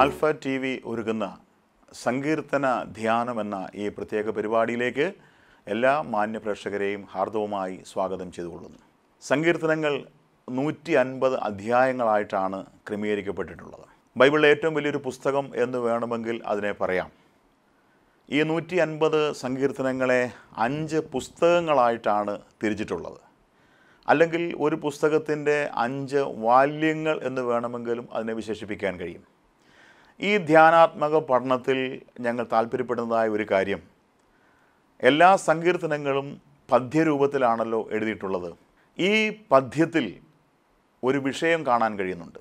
alpha T V ഒരുക്കുന്ന സങ്കീർത്തന ധ്യാനം എന്ന ഈ പ്രത്യേക പരിപാടിയിലേക്ക് എല്ലാ മാന്യ പ്രേക്ഷകരെയും ഹാർദവുമായി സ്വാഗതം ചെയ്തുകൊള്ളുന്നു സങ്കീർത്തനങ്ങൾ നൂറ്റി അൻപത് അധ്യായങ്ങളായിട്ടാണ് ക്രമീകരിക്കപ്പെട്ടിട്ടുള്ളത് ബൈബിളിലെ ഏറ്റവും വലിയൊരു പുസ്തകം എന്ന് വേണമെങ്കിൽ അതിനെ പറയാം ഈ നൂറ്റി അൻപത് സങ്കീർത്തനങ്ങളെ അഞ്ച് പുസ്തകങ്ങളായിട്ടാണ് തിരിച്ചിട്ടുള്ളത് അല്ലെങ്കിൽ ഒരു പുസ്തകത്തിൻ്റെ അഞ്ച് വാല്യങ്ങൾ എന്ന് വേണമെങ്കിലും അതിനെ വിശേഷിപ്പിക്കാൻ കഴിയും ഈ ധ്യാനാത്മക പഠനത്തിൽ ഞങ്ങൾ താല്പര്യപ്പെടുന്നതായ ഒരു കാര്യം എല്ലാ സങ്കീർത്തനങ്ങളും പദ്യരൂപത്തിലാണല്ലോ എഴുതിയിട്ടുള്ളത് ഈ പദ്യത്തിൽ ഒരു വിഷയം കാണാൻ കഴിയുന്നുണ്ട്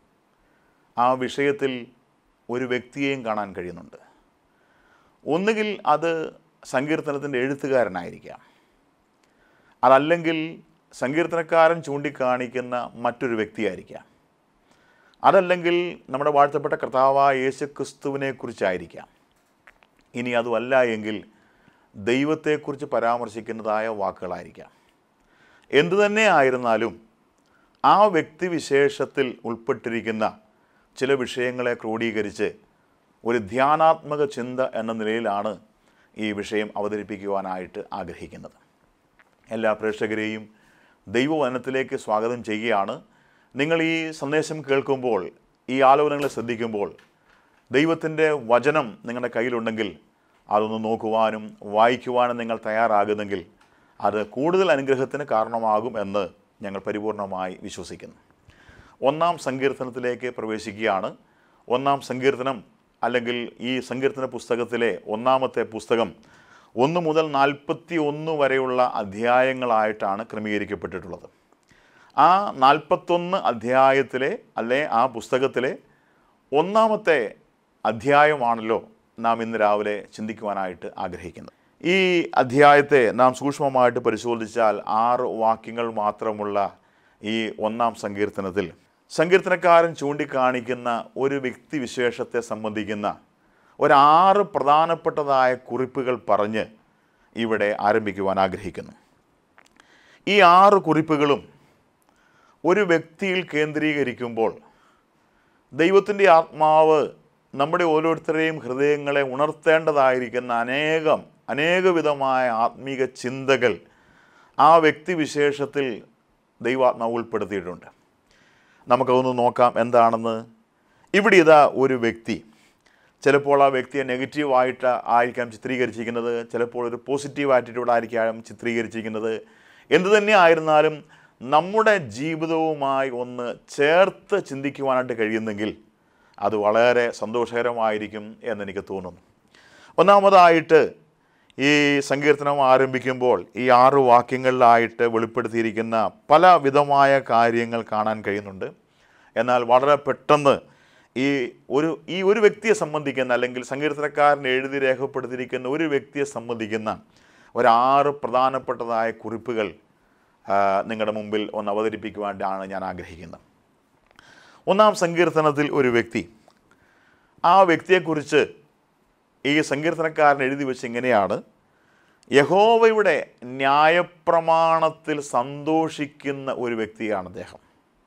ആ വിഷയത്തിൽ ഒരു വ്യക്തിയെയും കാണാൻ കഴിയുന്നുണ്ട് ഒന്നുകിൽ അത് സങ്കീർത്തനത്തിൻ്റെ എഴുത്തുകാരനായിരിക്കാം അതല്ലെങ്കിൽ സങ്കീർത്തനക്കാരൻ ചൂണ്ടിക്കാണിക്കുന്ന മറ്റൊരു വ്യക്തിയായിരിക്കാം അതല്ലെങ്കിൽ നമ്മുടെ വാഴ്ത്തപ്പെട്ട കർത്താവായ യേശു ക്രിസ്തുവിനെ കുറിച്ചായിരിക്കാം ഇനി അതുമല്ല എങ്കിൽ ദൈവത്തെക്കുറിച്ച് പരാമർശിക്കുന്നതായ വാക്കുകളായിരിക്കാം എന്തു തന്നെ ആയിരുന്നാലും ആ വ്യക്തിവിശേഷത്തിൽ ഉൾപ്പെട്ടിരിക്കുന്ന ചില വിഷയങ്ങളെ ക്രോഡീകരിച്ച് ഒരു ധ്യാനാത്മക ചിന്ത എന്ന നിലയിലാണ് ഈ വിഷയം അവതരിപ്പിക്കുവാനായിട്ട് ആഗ്രഹിക്കുന്നത് എല്ലാ പ്രേക്ഷകരെയും ദൈവവചനത്തിലേക്ക് സ്വാഗതം ചെയ്യുകയാണ് നിങ്ങൾ ഈ സന്ദേശം കേൾക്കുമ്പോൾ ഈ ആലോചനകളെ ശ്രദ്ധിക്കുമ്പോൾ ദൈവത്തിൻ്റെ വചനം നിങ്ങളുടെ കയ്യിലുണ്ടെങ്കിൽ അതൊന്ന് നോക്കുവാനും വായിക്കുവാനും നിങ്ങൾ തയ്യാറാകുന്നെങ്കിൽ അത് കൂടുതൽ അനുഗ്രഹത്തിന് കാരണമാകും എന്ന് ഞങ്ങൾ പരിപൂർണമായി വിശ്വസിക്കുന്നു ഒന്നാം സങ്കീർത്തനത്തിലേക്ക് പ്രവേശിക്കുകയാണ് ഒന്നാം സങ്കീർത്തനം അല്ലെങ്കിൽ ഈ സങ്കീർത്തന പുസ്തകത്തിലെ ഒന്നാമത്തെ പുസ്തകം ഒന്ന് മുതൽ നാൽപ്പത്തി ഒന്ന് വരെയുള്ള അധ്യായങ്ങളായിട്ടാണ് ക്രമീകരിക്കപ്പെട്ടിട്ടുള്ളത് ആ നാൽപ്പത്തൊന്ന് അധ്യായത്തിലെ അല്ലെ ആ പുസ്തകത്തിലെ ഒന്നാമത്തെ അധ്യായമാണല്ലോ നാം ഇന്ന് രാവിലെ ചിന്തിക്കുവാനായിട്ട് ആഗ്രഹിക്കുന്നത് ഈ അധ്യായത്തെ നാം സൂക്ഷ്മമായിട്ട് പരിശോധിച്ചാൽ ആറ് വാക്യങ്ങൾ മാത്രമുള്ള ഈ ഒന്നാം സങ്കീർത്തനത്തിൽ സങ്കീർത്തനക്കാരൻ ചൂണ്ടിക്കാണിക്കുന്ന ഒരു വ്യക്തിവിശേഷത്തെ സംബന്ധിക്കുന്ന ഒരാറ് പ്രധാനപ്പെട്ടതായ കുറിപ്പുകൾ പറഞ്ഞ് ഇവിടെ ആരംഭിക്കുവാൻ ആഗ്രഹിക്കുന്നു ഈ ആറ് കുറിപ്പുകളും ഒരു വ്യക്തിയിൽ കേന്ദ്രീകരിക്കുമ്പോൾ ദൈവത്തിൻ്റെ ആത്മാവ് നമ്മുടെ ഓരോരുത്തരെയും ഹൃദയങ്ങളെ ഉണർത്തേണ്ടതായിരിക്കുന്ന അനേകം അനേകവിധമായ ആത്മീക ചിന്തകൾ ആ വ്യക്തിവിശേഷത്തിൽ ദൈവാത്മാവ് ഉൾപ്പെടുത്തിയിട്ടുണ്ട് നമുക്കതൊന്ന് നോക്കാം എന്താണെന്ന് ഇവിടെ ഇതാ ഒരു വ്യക്തി ചിലപ്പോൾ ആ വ്യക്തിയെ നെഗറ്റീവായിട്ട് ആയിരിക്കാം ചിത്രീകരിച്ചിരിക്കുന്നത് ചിലപ്പോൾ ഒരു പോസിറ്റീവ് ആറ്റിറ്റ്യൂഡ് ആയിരിക്കാം ചിത്രീകരിച്ചിരിക്കുന്നത് എന്തു തന്നെ ആയിരുന്നാലും നമ്മുടെ ജീവിതവുമായി ഒന്ന് ചേർത്ത് ചിന്തിക്കുവാനായിട്ട് കഴിയുന്നെങ്കിൽ അത് വളരെ സന്തോഷകരമായിരിക്കും എന്നെനിക്ക് തോന്നുന്നു ഒന്നാമതായിട്ട് ഈ സങ്കീർത്തനം ആരംഭിക്കുമ്പോൾ ഈ ആറ് വാക്യങ്ങളിലായിട്ട് വെളിപ്പെടുത്തിയിരിക്കുന്ന പല വിധമായ കാര്യങ്ങൾ കാണാൻ കഴിയുന്നുണ്ട് എന്നാൽ വളരെ പെട്ടെന്ന് ഈ ഒരു ഈ ഒരു വ്യക്തിയെ സംബന്ധിക്കുന്ന അല്ലെങ്കിൽ സങ്കീർത്തനക്കാരൻ എഴുതി രേഖപ്പെടുത്തിയിരിക്കുന്ന ഒരു വ്യക്തിയെ സംബന്ധിക്കുന്ന ഒരാറ് പ്രധാനപ്പെട്ടതായ കുറിപ്പുകൾ ആ, നിങ്ങളുടെ മുമ്പിൽ ഒന്ന് അവതരിപ്പിക്കുവാനാണ് ഞാൻ ആഗ്രഹിക്കുന്നത് ഒന്നാം സങ്കീർത്തനത്തിൽ ഒരു വ്യക്തി ആ വ്യക്തിയെക്കുറിച്ച് ഈ സങ്കീർത്തനക്കാരൻ എഴുതി വെച്ച് ഇങ്ങനെയാണ് യഹോവയുടെ ന്യായപ്രമാണത്തിൽ സന്തോഷിക്കുന്ന ഒരു വ്യക്തിയാണ് അദ്ദേഹം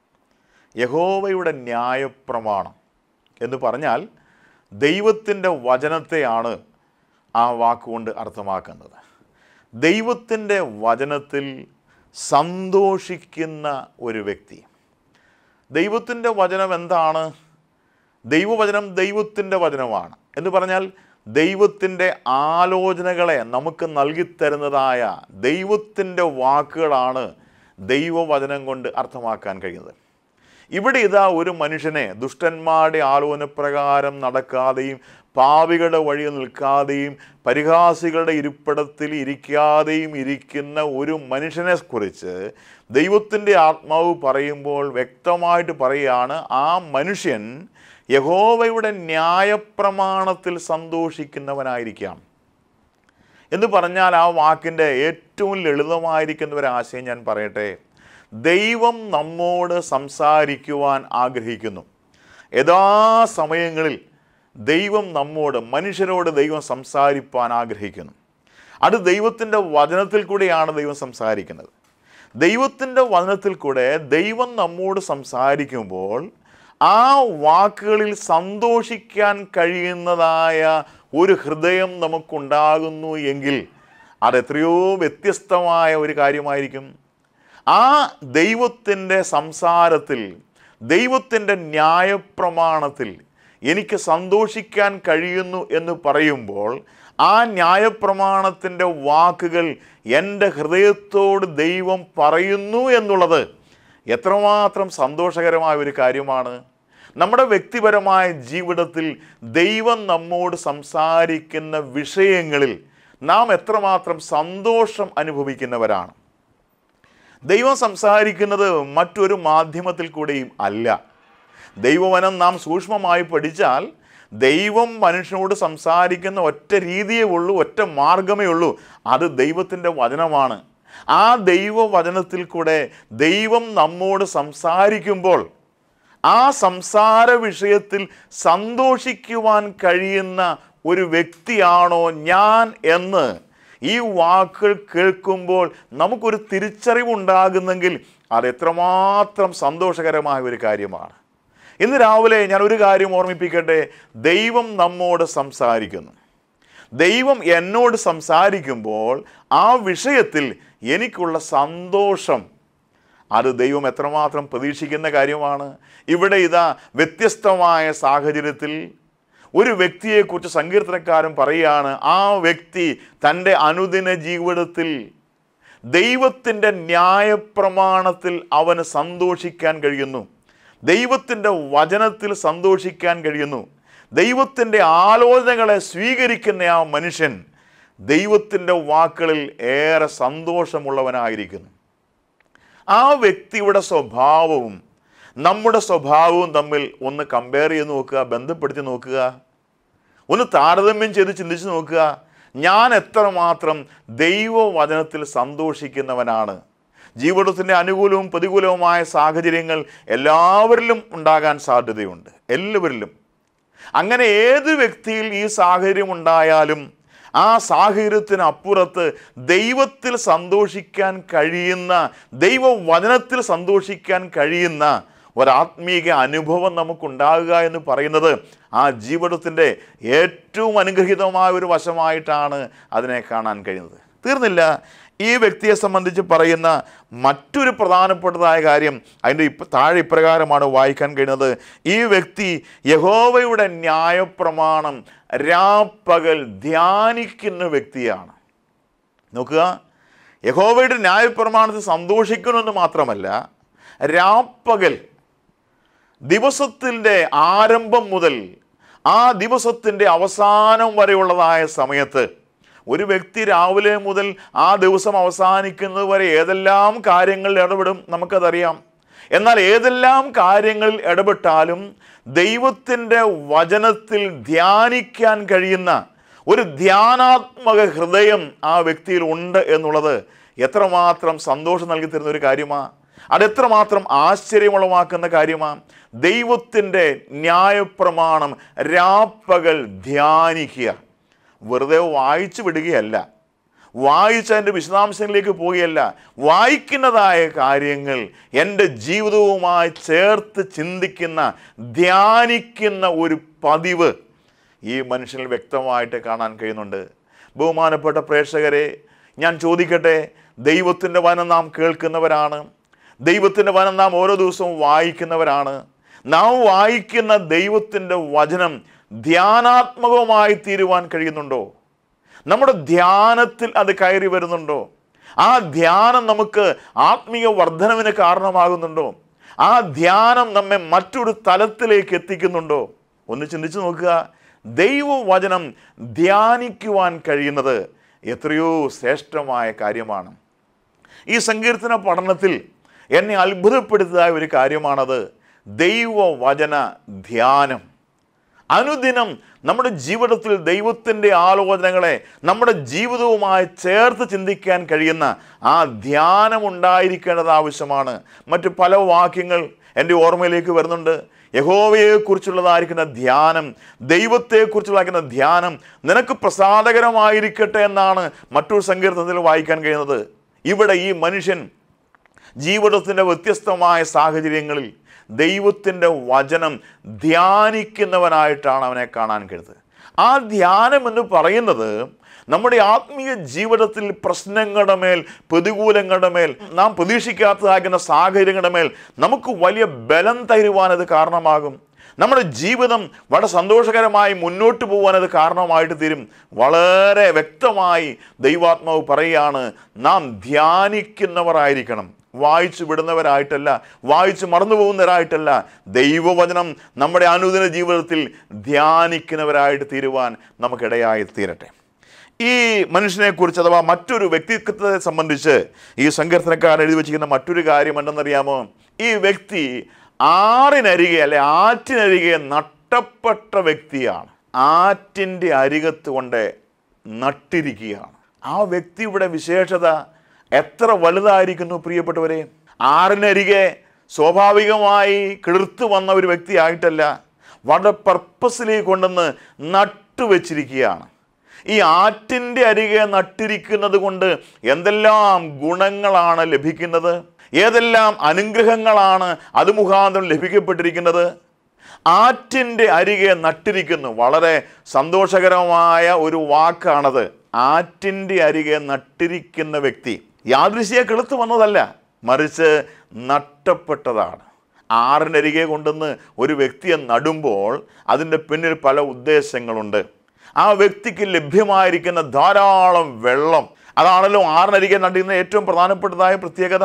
യഹോവയുടെ ന്യായപ്രമാണം എന്ന് പറഞ്ഞാൽ ദൈവത്തിൻ്റെ വചനത്തെയാണ് ആ വാക്കുകൊണ്ട് അർത്ഥമാക്കുന്നത് ദൈവത്തിൻ്റെ വചനത്തിൽ സന്തോഷിക്കുന്ന ഒരു വ്യക്തി ദൈവത്തിൻ്റെ വചനം എന്താണ് ദൈവവചനം ദൈവത്തിൻ്റെ വചനമാണ് എന്ന് പറഞ്ഞാൽ ദൈവത്തിൻ്റെ ആലോചനകളെ നമുക്ക് നൽകിത്തരുന്നതായ ദൈവത്തിൻ്റെ വാക്കുകളാണ് ദൈവവചനം കൊണ്ട് അർത്ഥമാക്കാൻ കഴിയുന്നത് ഇവിടെ ഇതാ ഒരു മനുഷ്യനെ ദുഷ്ടന്മാരുടെ ആലോചന പ്രകാരം നടക്കാതെയും പാവികളുടെ വഴി നിൽക്കാതെയും പരിഹാസികളുടെ ഇരിപ്പിടത്തിൽ ഇരിക്കാതെയും ഇരിക്കുന്ന ഒരു മനുഷ്യനെ കുറിച്ച് ദൈവത്തിൻ്റെ ആത്മാവ് പറയുമ്പോൾ വ്യക്തമായിട്ട് പറയുകയാണ് ആ മനുഷ്യൻ യഹോവയുടെ ന്യായപ്രമാണത്തിൽ സന്തോഷിക്കുന്നവനായിരിക്കാം എന്ന് പറഞ്ഞാൽ ആ വാക്കിൻ്റെ ഏറ്റവും ലളിതമായിരിക്കുന്ന ഒരു ആശയം ഞാൻ പറയട്ടെ ദൈവം നമ്മോട് സംസാരിക്കുവാൻ ആഗ്രഹിക്കുന്നു യഥാസമയങ്ങളിൽ ദൈവം നമ്മോട് മനുഷ്യരോട് ദൈവം സംസാരിപ്പാൻ ആഗ്രഹിക്കുന്നു അത് ദൈവത്തിൻ്റെ വചനത്തിൽ കൂടെയാണ് ദൈവം സംസാരിക്കുന്നത് ദൈവത്തിൻ്റെ വചനത്തിൽ കൂടെ ദൈവം നമ്മോട് സംസാരിക്കുമ്പോൾ ആ വാക്കുകളിൽ സന്തോഷിക്കാൻ കഴിയുന്നതായ ഒരു ഹൃദയം നമുക്കുണ്ടാകുന്നു എങ്കിൽ അത് എത്രയോ വ്യത്യസ്തമായ ഒരു കാര്യമായിരിക്കും ആ ദൈവത്തിൻ്റെ സംസാരത്തിൽ ദൈവത്തിൻ്റെ ന്യായപ്രമാണത്തിൽ എനിക്ക് സന്തോഷിക്കാൻ കഴിയുന്നു എന്ന് പറയുമ്പോൾ ആ ന്യായപ്രമാണത്തിൻ്റെ വാക്കുകൾ എൻ്റെ ഹൃദയത്തോട് ദൈവം പറയുന്നു എന്നുള്ളത് എത്രമാത്രം സന്തോഷകരമായ ഒരു കാര്യമാണ് നമ്മുടെ വ്യക്തിപരമായ ജീവിതത്തിൽ ദൈവം നമ്മോട് സംസാരിക്കുന്ന വിഷയങ്ങളിൽ നാം എത്രമാത്രം സന്തോഷം അനുഭവിക്കുന്നവരാണ് ദൈവം സംസാരിക്കുന്നത് മറ്റൊരു മാധ്യമത്തിൽ കൂടെയും അല്ല ദൈവവനം നാം സൂക്ഷ്മമായി പഠിച്ചാൽ ദൈവം മനുഷ്യനോട് സംസാരിക്കുന്ന ഒറ്റ രീതിയേ ഉള്ളൂ ഒറ്റ മാർഗമേ ഉള്ളൂ അത് ദൈവത്തിൻ്റെ വചനമാണ് ആ ദൈവവചനത്തിൽ കൂടെ ദൈവം നമ്മോട് സംസാരിക്കുമ്പോൾ ആ സംസാര വിഷയത്തിൽ സന്തോഷിക്കുവാൻ കഴിയുന്ന ഒരു വ്യക്തിയാണോ ഞാൻ എന്ന് ഈ വാക്കുകൾ കേൾക്കുമ്പോൾ നമുക്കൊരു തിരിച്ചറിവുണ്ടാകുന്നെങ്കിൽ അത് എത്രമാത്രം സന്തോഷകരമായ ഒരു കാര്യമാണ് ഇന്ന് രാവിലെ ഞാൻ ഒരു കാര്യം ഓർമ്മിപ്പിക്കട്ടെ ദൈവം നമ്മോട് സംസാരിക്കുന്നു ദൈവം എന്നോട് സംസാരിക്കുമ്പോൾ ആ വിഷയത്തിൽ എനിക്കുള്ള സന്തോഷം അത് ദൈവം എത്രമാത്രം പ്രതീക്ഷിക്കുന്ന കാര്യമാണ് ഇവിടെ ഇതാ വ്യത്യസ്തമായ സാഹചര്യത്തിൽ ഒരു വ്യക്തിയെക്കുറിച്ച് സങ്കീർത്തനക്കാരൻ പറയുകയാണ് ആ വ്യക്തി തൻ്റെ അനുദിന ജീവിതത്തിൽ ദൈവത്തിൻ്റെ ന്യായപ്രമാണത്തിൽ അവന് സന്തോഷിക്കാൻ കഴിയുന്നു ദൈവത്തിൻ്റെ വചനത്തിൽ സന്തോഷിക്കാൻ കഴിയുന്നു ദൈവത്തിൻ്റെ ആലോചനകളെ സ്വീകരിക്കുന്ന ആ മനുഷ്യൻ ദൈവത്തിൻ്റെ വാക്കുകളിൽ ഏറെ സന്തോഷമുള്ളവനായിരിക്കുന്നു ആ വ്യക്തിയുടെ സ്വഭാവവും നമ്മുടെ സ്വഭാവവും തമ്മിൽ ഒന്ന് കമ്പയർ ചെയ്ത് നോക്കുക ബന്ധപ്പെടുത്തി നോക്കുക ഒന്ന് താരതമ്യം ചെയ്ത് ചിന്തിച്ച് നോക്കുക ഞാൻ എത്രമാത്രം ദൈവവചനത്തിൽ സന്തോഷിക്കുന്നവനാണ് ജീവിതത്തിൻ്റെ അനുകൂലവും പ്രതികൂലവുമായ സാഹചര്യങ്ങൾ എല്ലാവരിലും ഉണ്ടാകാൻ സാധ്യതയുണ്ട് എല്ലാവരിലും അങ്ങനെ ഏത് വ്യക്തിയിൽ ഈ സാഹചര്യം ഉണ്ടായാലും ആ സാഹചര്യത്തിന് അപ്പുറത്ത് ദൈവത്തിൽ സന്തോഷിക്കാൻ കഴിയുന്ന ദൈവവചനത്തിൽ സന്തോഷിക്കാൻ കഴിയുന്ന ഒരാത്മീക അനുഭവം നമുക്കുണ്ടാകുക എന്ന് പറയുന്നത് ആ ജീവിതത്തിൻ്റെ ഏറ്റവും അനുഗ്രഹീതമായ ഒരു വശമായിട്ടാണ് അതിനെ കാണാൻ കഴിയുന്നത് തീർന്നില്ല ഈ വ്യക്തിയെ സംബന്ധിച്ച് പറയുന്ന മറ്റൊരു പ്രധാനപ്പെട്ടതായ കാര്യം അതിൻ്റെ ഇപ്പ താഴെ ഇപ്രകാരമാണ് വായിക്കാൻ കഴിയുന്നത് ഈ വ്യക്തി യഹോവയുടെ ന്യായപ്രമാണം രാപ്പകൽ ധ്യാനിക്കുന്ന വ്യക്തിയാണ് നോക്കുക യഹോവയുടെ ന്യായപ്രമാണത്തിൽ സന്തോഷിക്കണമെന്ന് മാത്രമല്ല രാപ്പകൽ ദിവസത്തിൻ്റെ ആരംഭം മുതൽ ആ ദിവസത്തിൻ്റെ അവസാനം വരെയുള്ളതായ സമയത്ത് ഒരു വ്യക്തി രാവിലെ മുതൽ ആ ദിവസം അവസാനിക്കുന്നത് വരെ ഏതെല്ലാം കാര്യങ്ങളിൽ ഇടപെടും നമുക്കതറിയാം എന്നാൽ ഏതെല്ലാം കാര്യങ്ങളിൽ ഇടപെട്ടാലും ദൈവത്തിൻ്റെ വചനത്തിൽ ധ്യാനിക്കാൻ കഴിയുന്ന ഒരു ധ്യാനാത്മക ഹൃദയം ആ വ്യക്തിയിൽ ഉണ്ട് എന്നുള്ളത് എത്രമാത്രം സന്തോഷം നൽകി തരുന്ന ഒരു കാര്യമാണ് അതെത്രമാത്രം ആശ്ചര്യമുളവാക്കുന്ന കാര്യമാണ് ദൈവത്തിൻ്റെ ന്യായപ്രമാണം രാപ്പകൽ ധ്യാനിക്കുക വെറുതെ വായിച്ചു വിടുകയല്ല വായിച്ച എൻ്റെ വിശദാംശങ്ങളിലേക്ക് പോവുകയല്ല വായിക്കുന്നതായ കാര്യങ്ങൾ എൻ്റെ ജീവിതവുമായി ചേർത്ത് ചിന്തിക്കുന്ന ധ്യാനിക്കുന്ന ഒരു പതിവ് ഈ മനുഷ്യനിൽ വ്യക്തമായിട്ട് കാണാൻ കഴിയുന്നുണ്ട് ബഹുമാനപ്പെട്ട പ്രേക്ഷകരെ ഞാൻ ചോദിക്കട്ടെ ദൈവത്തിൻ്റെ വനം നാം കേൾക്കുന്നവരാണ് ദൈവത്തിൻ്റെ വനം നാം ഓരോ ദിവസവും വായിക്കുന്നവരാണ് നാം വായിക്കുന്ന ദൈവത്തിൻ്റെ വചനം ധ്യാനാത്മകമായി തീരുവാൻ കഴിയുന്നുണ്ടോ നമ്മുടെ ധ്യാനത്തിൽ അത് കയറി വരുന്നുണ്ടോ ആ ധ്യാനം നമുക്ക് ആത്മീയ വർധനവിന് കാരണമാകുന്നുണ്ടോ ആ ധ്യാനം നമ്മെ മറ്റൊരു തലത്തിലേക്ക് എത്തിക്കുന്നുണ്ടോ ഒന്ന് ചിന്തിച്ചു നോക്കുക ദൈവവചനം ധ്യാനിക്കുവാൻ കഴിയുന്നത് എത്രയോ ശ്രേഷ്ഠമായ കാര്യമാണ് ഈ സങ്കീർത്തന പഠനത്തിൽ എന്നെ അത്ഭുതപ്പെടുത്തിയ ഒരു കാര്യമാണത് ദൈവവചന ധ്യാനം അനുദിനം നമ്മുടെ ജീവിതത്തിൽ ദൈവത്തിൻ്റെ ആലോചനകളെ നമ്മുടെ ജീവിതവുമായി ചേർത്ത് ചിന്തിക്കാൻ കഴിയുന്ന ആ ധ്യാനം ഉണ്ടായിരിക്കേണ്ടത് ആവശ്യമാണ് മറ്റു പല വാക്യങ്ങൾ എൻ്റെ ഓർമ്മയിലേക്ക് വരുന്നുണ്ട് യഹോവയെക്കുറിച്ചുള്ളതായിരിക്കുന്ന ധ്യാനം ദൈവത്തെക്കുറിച്ചുള്ളതായിരിക്കുന്ന ധ്യാനം നിനക്ക് പ്രസാദകരമായിരിക്കട്ടെ എന്നാണ് മറ്റൊരു സങ്കീർത്തനത്തിൽ വായിക്കാൻ കഴിയുന്നത് ഇവിടെ ഈ മനുഷ്യൻ ജീവിതത്തിൻ്റെ വ്യത്യസ്തമായ സാഹചര്യങ്ങളിൽ ദൈവത്തിൻ്റെ വചനം ധ്യാനിക്കുന്നവനായിട്ടാണ് അവനെ കാണാൻ കഴിയുന്നത് ആ ധ്യാനം എന്ന് പറയുന്നത് നമ്മുടെ ആത്മീയ ജീവിതത്തിൽ പ്രശ്നങ്ങളുടെ മേൽ പ്രതികൂലങ്ങളുടെ മേൽ നാം പ്രതീക്ഷിക്കാത്തതാകുന്ന സാഹചര്യങ്ങളുടെ മേൽ നമുക്ക് വലിയ ബലം തരുവാൻ അത് കാരണമാകും നമ്മുടെ ജീവിതം വളരെ സന്തോഷകരമായി മുന്നോട്ട് പോകാൻ അത് കാരണമായിട്ട് തീരും വളരെ വ്യക്തമായി ദൈവാത്മാവ് പറയുകയാണ് നാം ധ്യാനിക്കുന്നവരായിരിക്കണം വായിച്ചു വിടുന്നവരായിട്ടല്ല വായിച്ചു മറന്നു പോകുന്നവരായിട്ടല്ല ദൈവവചനം നമ്മുടെ അനുദിന ജീവിതത്തിൽ ധ്യാനിക്കുന്നവരായിട്ട് തീരുവാൻ നമുക്കിടയായി തീരട്ടെ ഈ മനുഷ്യനെക്കുറിച്ച് അഥവാ മറ്റൊരു വ്യക്തിത്വത്തെ സംബന്ധിച്ച് ഈ സങ്കീർത്തനക്കാരൻ എഴുതി വച്ചിരിക്കുന്ന മറ്റൊരു കാര്യം എന്തെന്നറിയാമോ ഈ വ്യക്തി ആറിനരികെ അല്ലെ ആറ്റിനരികെ നട്ടപ്പെട്ട വ്യക്തിയാണ് ആറ്റിൻ്റെ അരികത്ത് കൊണ്ട് നട്ടിരിക്കുകയാണ് ആ വ്യക്തിയുടെ വിശേഷത എത്ര വലുതായിരിക്കുന്നു പ്രിയപ്പെട്ടവരെ ആറിനരികെ സ്വാഭാവികമായി കിളിർത്തു വന്ന ഒരു വ്യക്തിയായിട്ടല്ല വളരെ പർപ്പസിലി കൊണ്ടുവന്ന് നട്ടുവെച്ചിരിക്കുകയാണ് ഈ ആറ്റിൻ്റെ അരികെ നട്ടിരിക്കുന്നത് കൊണ്ട് എന്തെല്ലാം ഗുണങ്ങളാണ് ലഭിക്കുന്നത് ഏതെല്ലാം അനുഗ്രഹങ്ങളാണ് അത് മുഖാന്തരം ലഭിക്കപ്പെട്ടിരിക്കുന്നത് ആറ്റിൻ്റെ അരികെ നട്ടിരിക്കുന്നു വളരെ സന്തോഷകരമായ ഒരു വാക്കാണത് ആറ്റിൻ്റെ അരികെ നട്ടിരിക്കുന്ന വ്യക്തി യാദൃശ്യ കിളുത്ത് വന്നതല്ല മറിച്ച് നട്ടപ്പെട്ടതാണ് ആറിനരികെ കൊണ്ടുവന്ന് ഒരു വ്യക്തിയെ നടുമ്പോൾ അതിൻ്റെ പിന്നിൽ പല ഉദ്ദേശങ്ങളുണ്ട് ആ വ്യക്തിക്ക് ലഭ്യമായിരിക്കുന്ന ധാരാളം വെള്ളം അതാണല്ലോ ആറിനരികെ നടുന്ന ഏറ്റവും പ്രധാനപ്പെട്ടതായ പ്രത്യേകത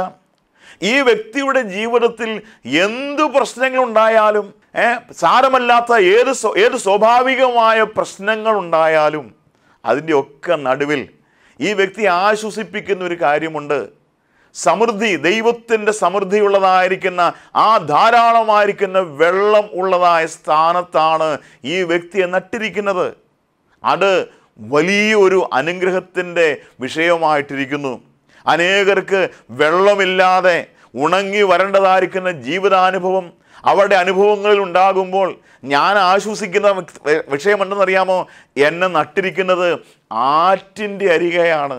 ഈ വ്യക്തിയുടെ ജീവിതത്തിൽ എന്തു പ്രശ്നങ്ങളുണ്ടായാലും ഏ സാരമല്ലാത്ത ഏത് സ്വ- ഏത് സ്വാഭാവികമായ പ്രശ്നങ്ങൾ ഉണ്ടായാലും അതിൻ്റെ ഒക്കെ നടുവിൽ ഈ വ്യക്തി ആശ്വസിപ്പിക്കുന്ന ഒരു കാര്യമുണ്ട് സമൃദ്ധി ദൈവത്തിൻ്റെ സമൃദ്ധിയുള്ളതായിരിക്കുന്ന ആ ധാരാളമായിരിക്കുന്ന വെള്ളം ഉള്ളതായ സ്ഥാനത്താണ് ഈ വ്യക്തിയെ നട്ടിരിക്കുന്നത് അത് വലിയൊരു അനുഗ്രഹത്തിൻ്റെ വിഷയമായിട്ടിരിക്കുന്നു അനേകർക്ക് വെള്ളമില്ലാതെ ഉണങ്ങി വരേണ്ടതായിരിക്കുന്ന ജീവിതാനുഭവം അവരുടെ അനുഭവങ്ങളിൽ ഉണ്ടാകുമ്പോൾ ഞാൻ ആശ്വസിക്കുന്ന വി- വിഷയമുണ്ടെന്നറിയാമോ എന്നെ നട്ടിരിക്കുന്നത് ആറ്റിൻ്റെ അരികെയാണ്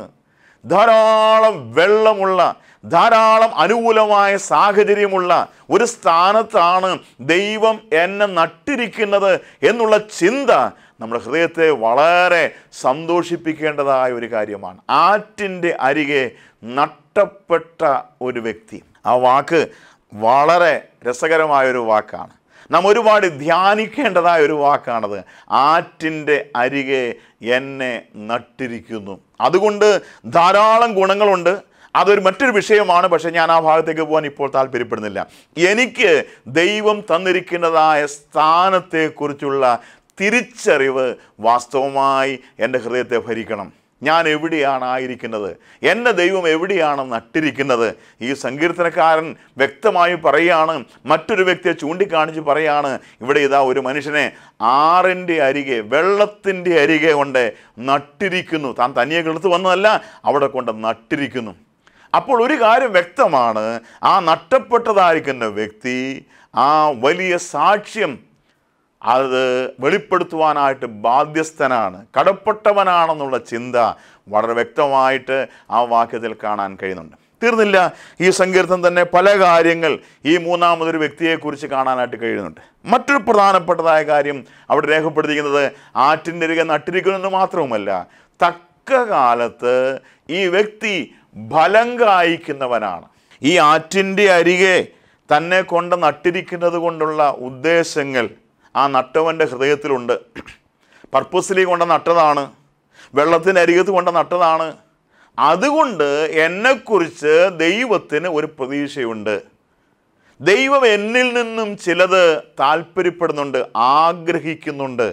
ധാരാളം വെള്ളമുള്ള ധാരാളം അനുകൂലമായ സാഹചര്യമുള്ള ഒരു സ്ഥാനത്താണ് ദൈവം എന്നെ നട്ടിരിക്കുന്നത് എന്നുള്ള ചിന്ത നമ്മുടെ ഹൃദയത്തെ വളരെ സന്തോഷിപ്പിക്കേണ്ടതായ ഒരു കാര്യമാണ് ആറ്റിൻ്റെ അരികെ നട്ടപ്പെട്ട ഒരു വ്യക്തി ആ വാക്ക് വളരെ രസകരമായ ഒരു വാക്കാണ് നാം ഒരുപാട് ധ്യാനിക്കേണ്ടതായ ഒരു വാക്കാണത് ആറ്റിൻ്റെ അരികെ എന്നെ നട്ടിരിക്കുന്നു അതുകൊണ്ട് ധാരാളം ഗുണങ്ങളുണ്ട് അതൊരു മറ്റൊരു വിഷയമാണ് പക്ഷേ ഞാൻ ആ ഭാഗത്തേക്ക് പോകാൻ ഇപ്പോൾ താല്പര്യപ്പെടുന്നില്ല എനിക്ക് ദൈവം തന്നിരിക്കുന്നതായ സ്ഥാനത്തെക്കുറിച്ചുള്ള തിരിച്ചറിവ് വാസ്തവമായി എൻ്റെ ഹൃദയത്തെ ഭരിക്കണം ഞാൻ എവിടെയാണ് ആയിരിക്കുന്നത് എൻ്റെ ദൈവം എവിടെയാണ് നട്ടിരിക്കുന്നത് ഈ സങ്കീർത്തനക്കാരൻ വ്യക്തമായി പറയുകയാണ് മറ്റൊരു വ്യക്തിയെ ചൂണ്ടിക്കാണിച്ച് പറയാണ് ഇവിടെ ഇതാ ഒരു മനുഷ്യനെ ആറിൻ്റെ അരികെ വെള്ളത്തിൻ്റെ അരികെ കൊണ്ട് നട്ടിരിക്കുന്നു താൻ തനിയെ കിളുത്ത് വന്നതല്ല അവിടെ കൊണ്ട് നട്ടിരിക്കുന്നു അപ്പോൾ ഒരു കാര്യം വ്യക്തമാണ് ആ നഷ്ടപ്പെട്ടതായിരിക്കുന്ന വ്യക്തി ആ വലിയ സാക്ഷ്യം അത് വെളിപ്പെടുത്തുവാനായിട്ട് ബാധ്യസ്ഥനാണ് കടപ്പെട്ടവനാണെന്നുള്ള ചിന്ത വളരെ വ്യക്തമായിട്ട് ആ വാക്യത്തിൽ കാണാൻ കഴിയുന്നുണ്ട് തീർന്നില്ല ഈ സങ്കീർത്തനം തന്നെ പല കാര്യങ്ങൾ ഈ മൂന്നാമതൊരു വ്യക്തിയെക്കുറിച്ച് കാണാനായിട്ട് കഴിയുന്നുണ്ട് മറ്റൊരു പ്രധാനപ്പെട്ടതായ കാര്യം അവിടെ രേഖപ്പെടുത്തിയിരിക്കുന്നത് ആറ്റിൻ്റെ അരികെ നട്ടിരിക്കുന്നെന്ന് മാത്രവുമല്ല തക്ക കാലത്ത് ഈ വ്യക്തി ഫലം കായ്ക്കുന്നവനാണ് ഈ ആറ്റിൻ്റെ അരികെ തന്നെ കൊണ്ട് നട്ടിരിക്കുന്നത് കൊണ്ടുള്ള ഉദ്ദേശങ്ങൾ ആ നട്ടവൻ്റെ ഹൃദയത്തിലുണ്ട് പർപ്പസ്ലി കൊണ്ട് നട്ടതാണ് വെള്ളത്തിൻ്റെ അരികത്ത് കൊണ്ട് നട്ടതാണ് അതുകൊണ്ട് എന്നെക്കുറിച്ച് ദൈവത്തിന് ഒരു പ്രതീക്ഷയുണ്ട് ദൈവം എന്നിൽ നിന്നും ചിലത് താല്പര്യപ്പെടുന്നുണ്ട് ആഗ്രഹിക്കുന്നുണ്ട്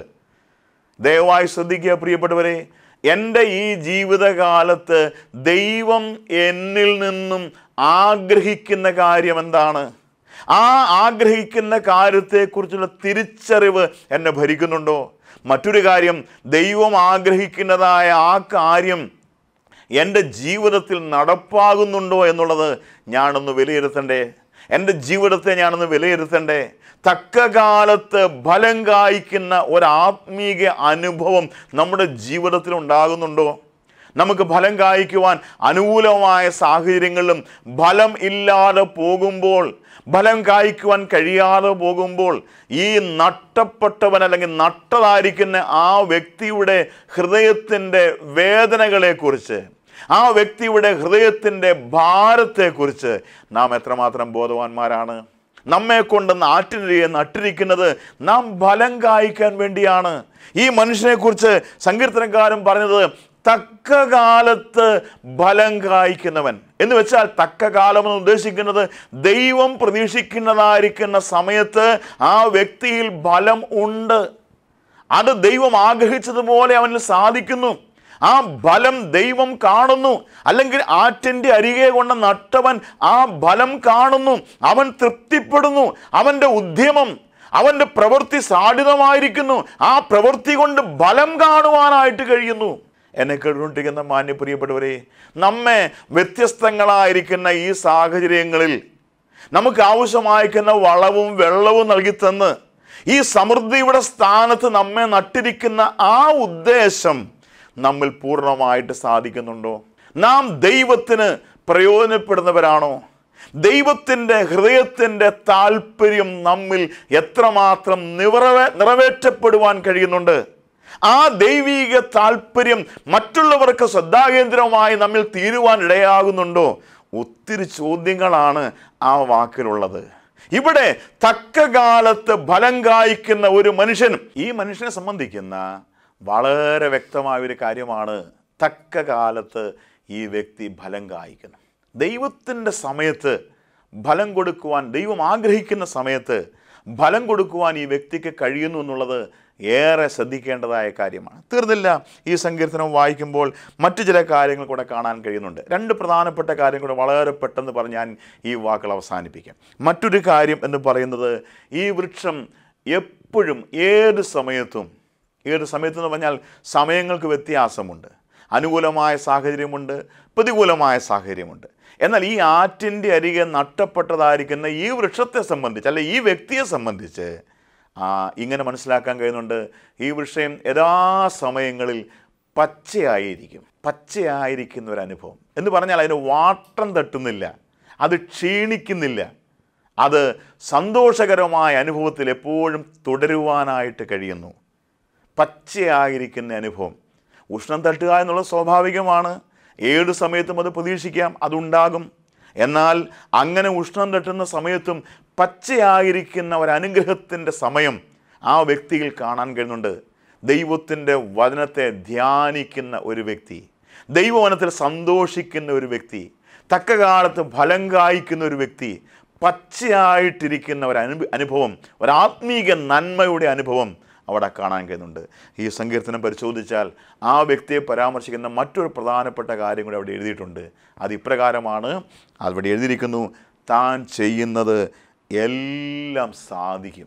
ദയവായി ശ്രദ്ധിക്കുക പ്രിയപ്പെട്ടവരെ എൻ്റെ ഈ ജീവിതകാലത്ത് ദൈവം എന്നിൽ നിന്നും ആഗ്രഹിക്കുന്ന കാര്യം എന്താണ് ആ ആഗ്രഹിക്കുന്ന കാര്യത്തെക്കുറിച്ചുള്ള തിരിച്ചറിവ് എന്നെ ഭരിക്കുന്നുണ്ടോ മറ്റൊരു കാര്യം ദൈവം ആഗ്രഹിക്കുന്നതായ ആ കാര്യം എൻ്റെ ജീവിതത്തിൽ നടപ്പാകുന്നുണ്ടോ എന്നുള്ളത് ഞാനൊന്ന് വിലയിരുത്തണ്ടേ എൻ്റെ ജീവിതത്തെ ഞാനൊന്ന് വിലയിരുത്തണ്ടേ തക്ക കാലത്ത് ഫലം കായ്ക്കുന്ന ഒരാത്മീക അനുഭവം നമ്മുടെ ജീവിതത്തിൽ ഉണ്ടാകുന്നുണ്ടോ നമുക്ക് ഫലം കായ്ക്കുവാൻ അനുകൂലമായ സാഹചര്യങ്ങളിലും ഫലം ഇല്ലാതെ പോകുമ്പോൾ ഫലം കായ്ക്കുവാൻ കഴിയാതെ പോകുമ്പോൾ ഈ നഷ്ടപ്പെട്ടവൻ അല്ലെങ്കിൽ നട്ടതായിരിക്കുന്ന ആ വ്യക്തിയുടെ ഹൃദയത്തിൻ്റെ വേദനകളെക്കുറിച്ച് ആ വ്യക്തിയുടെ ഹൃദയത്തിൻ്റെ ഭാരത്തെക്കുറിച്ച് നാം എത്രമാത്രം ബോധവാന്മാരാണ് നമ്മെ കൊണ്ട് നാട്ടിനിരിയെ നട്ടിരിക്കുന്നത് നാം ഫലം കായ്ക്കാൻ വേണ്ടിയാണ് ഈ മനുഷ്യനെക്കുറിച്ച് സങ്കീർത്തനക്കാരൻ പറഞ്ഞത് തക്ക കാലത്ത് ഫലം കായ്ക്കുന്നവൻ എന്ന് വെച്ചാൽ തക്ക കാലം എന്ന് ഉദ്ദേശിക്കുന്നത് ദൈവം പ്രതീക്ഷിക്കുന്നതായിരിക്കുന്ന സമയത്ത് ആ വ്യക്തിയിൽ ഫലം ഉണ്ട് അത് ദൈവം ആഗ്രഹിച്ചതുപോലെ അവനിൽ സാധിക്കുന്നു ആ ഫലം ദൈവം കാണുന്നു അല്ലെങ്കിൽ ആറ്റിൻ്റെ അരികെ കൊണ്ട് നട്ടവൻ ആ ഫലം കാണുന്നു അവൻ തൃപ്തിപ്പെടുന്നു അവൻ്റെ ഉദ്യമം അവൻ്റെ പ്രവൃത്തി സാധ്യതമായിരിക്കുന്നു ആ പ്രവൃത്തി കൊണ്ട് ഫലം കാണുവാനായിട്ട് കഴിയുന്നു എന്നെ കേട്ടുകൊണ്ടിരിക്കുന്ന മാന്യ പ്രിയപ്പെട്ടവരെ നമ്മെ വ്യത്യസ്തങ്ങളായിരിക്കുന്ന ഈ സാഹചര്യങ്ങളിൽ നമുക്ക് ആവശ്യമായിരിക്കുന്ന വളവും വെള്ളവും നൽകി തന്ന് ഈ സമൃദ്ധിയുടെ സ്ഥാനത്ത് നമ്മെ നട്ടിരിക്കുന്ന ആ ഉദ്ദേശം നമ്മിൽ പൂർണ്ണമായിട്ട് സാധിക്കുന്നുണ്ടോ നാം ദൈവത്തിന് പ്രയോജനപ്പെടുന്നവരാണോ ദൈവത്തിൻ്റെ ഹൃദയത്തിൻ്റെ താല്പര്യം നമ്മിൽ എത്രമാത്രം നിറവേ നിറവേറ്റപ്പെടുവാൻ കഴിയുന്നുണ്ട് ആ ദൈവീക താല്പര്യം മറ്റുള്ളവർക്ക് ശ്രദ്ധാകേന്ദ്രമായി നമ്മിൽ തീരുവാൻ ഇടയാകുന്നുണ്ടോ ഒത്തിരി ചോദ്യങ്ങളാണ് ആ വാക്കിലുള്ളത് ഇവിടെ തക്ക കാലത്ത് ഫലം കായ്ക്കുന്ന ഒരു മനുഷ്യൻ ഈ മനുഷ്യനെ സംബന്ധിക്കുന്ന വളരെ വ്യക്തമായ ഒരു കാര്യമാണ് തക്ക കാലത്ത് ഈ വ്യക്തി ഫലം കായ്ക്കുന്നു ദൈവത്തിൻ്റെ സമയത്ത് ഫലം കൊടുക്കുവാൻ ദൈവം ആഗ്രഹിക്കുന്ന സമയത്ത് ഫലം കൊടുക്കുവാൻ ഈ വ്യക്തിക്ക് കഴിയുന്നു എന്നുള്ളത് ഏറെ ശ്രദ്ധിക്കേണ്ടതായ കാര്യമാണ് തീർന്നില്ല ഈ സങ്കീർത്തനം വായിക്കുമ്പോൾ മറ്റു ചില കാര്യങ്ങൾ കൂടെ കാണാൻ കഴിയുന്നുണ്ട് രണ്ട് പ്രധാനപ്പെട്ട കാര്യം കൂടെ വളരെ പെട്ടെന്ന് പറഞ്ഞ് ഞാൻ ഈ വാക്കുകൾ അവസാനിപ്പിക്കാം മറ്റൊരു കാര്യം എന്ന് പറയുന്നത് ഈ വൃക്ഷം എപ്പോഴും ഏത് സമയത്തും ഏത് സമയത്തെന്ന് പറഞ്ഞാൽ സമയങ്ങൾക്ക് വ്യത്യാസമുണ്ട് അനുകൂലമായ സാഹചര്യമുണ്ട് പ്രതികൂലമായ സാഹചര്യമുണ്ട് എന്നാൽ ഈ ആറ്റിൻ്റെ അരികെ നഷ്ടപ്പെട്ടതായിരിക്കുന്ന ഈ വൃക്ഷത്തെ സംബന്ധിച്ച് അല്ലെ ഈ വ്യക്തിയെ സംബന്ധിച്ച് ആ, ഇങ്ങനെ മനസ്സിലാക്കാൻ കഴിയുന്നുണ്ട് ഈ വൃക്ഷം യഥാസമയങ്ങളിൽ പച്ചയായിരിക്കും പച്ചയായിരിക്കുന്ന ഒരു അനുഭവം എന്ന് പറഞ്ഞാൽ അതിന് വാട്ടം തട്ടുന്നില്ല അത് ക്ഷീണിക്കുന്നില്ല അത് സന്തോഷകരമായ അനുഭവത്തിൽ എപ്പോഴും തുടരുവാനായിട്ട് കഴിയുന്നു പച്ചയായിരിക്കുന്ന അനുഭവം ഉഷ്ണം തട്ടുക എന്നുള്ളത് സ്വാഭാവികമാണ് ഏത് സമയത്തും അത് പ്രതീക്ഷിക്കാം അതുണ്ടാകും എന്നാൽ അങ്ങനെ ഉഷ്ണം തട്ടുന്ന സമയത്തും പച്ചയായിരിക്കുന്ന ഒരു അനുഗ്രഹത്തിൻ്റെ സമയം ആ വ്യക്തിയിൽ കാണാൻ കഴിയുന്നുണ്ട് ദൈവത്തിൻ്റെ വചനത്തെ ധ്യാനിക്കുന്ന ഒരു വ്യക്തി ദൈവവനത്തിൽ സന്തോഷിക്കുന്ന ഒരു വ്യക്തി തക്ക കാലത്ത് ഫലം കായ്ക്കുന്ന ഒരു വ്യക്തി പച്ചയായിട്ടിരിക്കുന്ന ഒരു അനുഭ അനുഭവം ഒരാത്മീക നന്മയുടെ അനുഭവം അവിടെ കാണാൻ കഴിയുന്നുണ്ട് ഈ സങ്കീർത്തനം പരിശോധിച്ചാൽ ആ വ്യക്തിയെ പരാമർശിക്കുന്ന മറ്റൊരു പ്രധാനപ്പെട്ട കാര്യം കൂടി അവിടെ എഴുതിയിട്ടുണ്ട് അത് ഇപ്രകാരമാണ് അവിടെ എഴുതിയിരിക്കുന്നു താൻ ചെയ്യുന്നത് എല്ലാം സാധിക്കും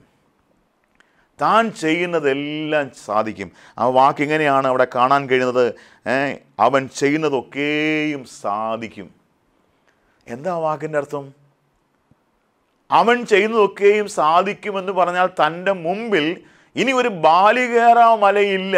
താൻ ചെയ്യുന്നതെല്ലാം സാധിക്കും ആ വാക്ക് ഇങ്ങനെയാണ് അവിടെ കാണാൻ കഴിയുന്നത് ഏ, അവൻ ചെയ്യുന്നതൊക്കെയും സാധിക്കും എന്താ ആ വാക്കിൻ്റെ അർത്ഥം അവൻ ചെയ്യുന്നതൊക്കെയും സാധിക്കുമെന്ന് പറഞ്ഞാൽ തൻ്റെ മുമ്പിൽ ഇനി ഒരു ബാലികേറാ മലയില്ല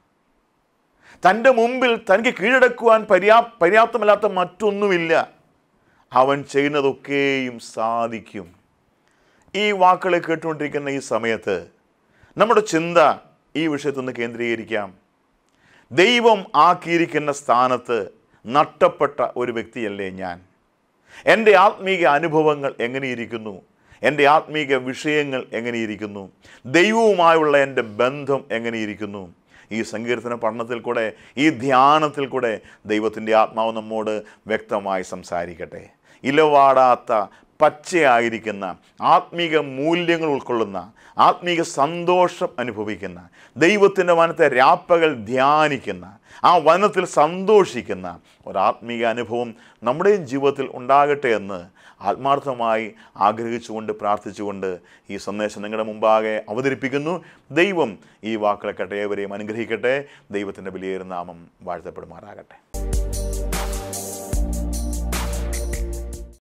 തൻ്റെ മുമ്പിൽ തനിക്ക് കീഴടക്കുവാൻ പര്യാ പര്യാപ്തമല്ലാത്ത മറ്റൊന്നുമില്ല അവൻ ചെയ്യുന്നതൊക്കെയും സാധിക്കും ഈ വാക്കുകളെ കേട്ടുകൊണ്ടിരിക്കുന്ന ഈ സമയത്ത് നമ്മുടെ ചിന്ത ഈ വിഷയത്തിൽ നിന്ന് കേന്ദ്രീകരിക്കാം ദൈവം ആക്കിയിരിക്കുന്ന സ്ഥാനത്ത് നഷ്ടപ്പെട്ട ഒരു വ്യക്തിയല്ലേ ഞാൻ എൻ്റെ ആത്മീക അനുഭവങ്ങൾ എങ്ങനെയിരിക്കുന്നു എൻ്റെ ആത്മീക വിഷയങ്ങൾ എങ്ങനെയിരിക്കുന്നു ദൈവവുമായുള്ള എൻ്റെ ബന്ധം എങ്ങനെയിരിക്കുന്നു ഈ സങ്കീർത്തന പഠനത്തിൽ കൂടെ ഈ ധ്യാനത്തിൽ കൂടെ ദൈവത്തിൻ്റെ ആത്മാവ് നമ്മോട് വ്യക്തമായി സംസാരിക്കട്ടെ ഇലവാടാത്ത പച്ചയായിരിക്കുന്ന ആത്മീക മൂല്യങ്ങൾ ഉൾക്കൊള്ളുന്ന ആത്മീക സന്തോഷം അനുഭവിക്കുന്ന ദൈവത്തിൻ്റെ വനത്തെ രാപ്പകൽ ധ്യാനിക്കുന്ന ആ വനത്തിൽ സന്തോഷിക്കുന്ന ഒരാത്മീക അനുഭവം നമ്മുടെയും ജീവിതത്തിൽ ഉണ്ടാകട്ടെ എന്ന് ആത്മാർത്ഥമായി ആഗ്രഹിച്ചുകൊണ്ട് പ്രാർത്ഥിച്ചുകൊണ്ട് ഈ സന്ദേശം നിങ്ങളുടെ മുമ്പാകെ അവതരിപ്പിക്കുന്നു ദൈവം ഈ വാക്കുകളെ കട്ടയേവരെയും അനുഗ്രഹിക്കട്ടെ ദൈവത്തിൻ്റെ വലിയൊരു നാമം വാഴ്ത്തപ്പെടുമാറാകട്ടെ